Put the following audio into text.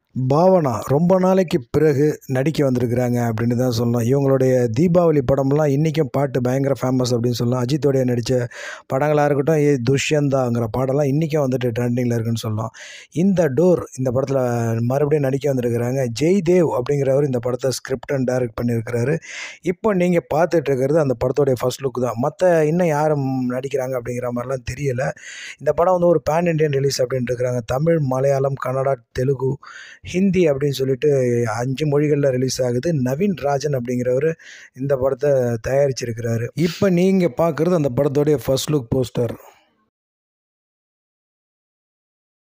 பாவனா ரொம்ப நாளைக்கு பிறகு நடிக்க வந்திருக்கிறாங்க அப்படின்னு தான் சொல்லலாம் இவங்களுடைய தீபாவளி படம்லாம் இன்றைக்கும் பாட்டு பயங்கர ஃபேமஸ் அப்படின்னு சொல்லலாம் அஜித்தோடைய நடித்த படங்களாக இருக்கட்டும் ஏ துஷ்யந்தாங்கிற பாடலாம் இன்றைக்கும் வந்துட்டு ட்ரெண்டிங்கில் இருக்குன்னு சொல்லலாம் இந்த டோர் இந்த படத்தில் மறுபடியும் நடிக்க வந்திருக்கிறாங்க ஜெய்தேவ் அப்படிங்கிறவர் இந்த படத்தை ஸ்கிரிப்ட் அண்ட் டைரக்ட் பண்ணியிருக்கிறாரு இப்போ நீங்கள் பார்த்துட்டு இருக்கிறது அந்த படத்தோடைய ஃபர்ஸ்ட் லுக் தான் மற்ற இன்னும் யாரும் நடிக்கிறாங்க அப்படிங்கிற மாதிரிலாம் தெரியல இந்த படம் வந்து ஒரு பேன் இண்டியன் ரிலீஸ் அப்படின்ட்டு இருக்கிறாங்க தமிழ் மலையாளம் கன்னடா தெலுங்கு ஹிந்தி அப்படின்னு சொல்லிட்டு அஞ்சு மொழிகளில் ரிலீஸ் ஆகுது நவீன் ராஜன் அப்படிங்கிறவர் இந்த படத்தை தயாரிச்சிருக்கிறாரு இப்போ நீங்கள் பார்க்குறது அந்த படத்தோடைய ஃபர்ஸ்ட் லுக் போஸ்டர்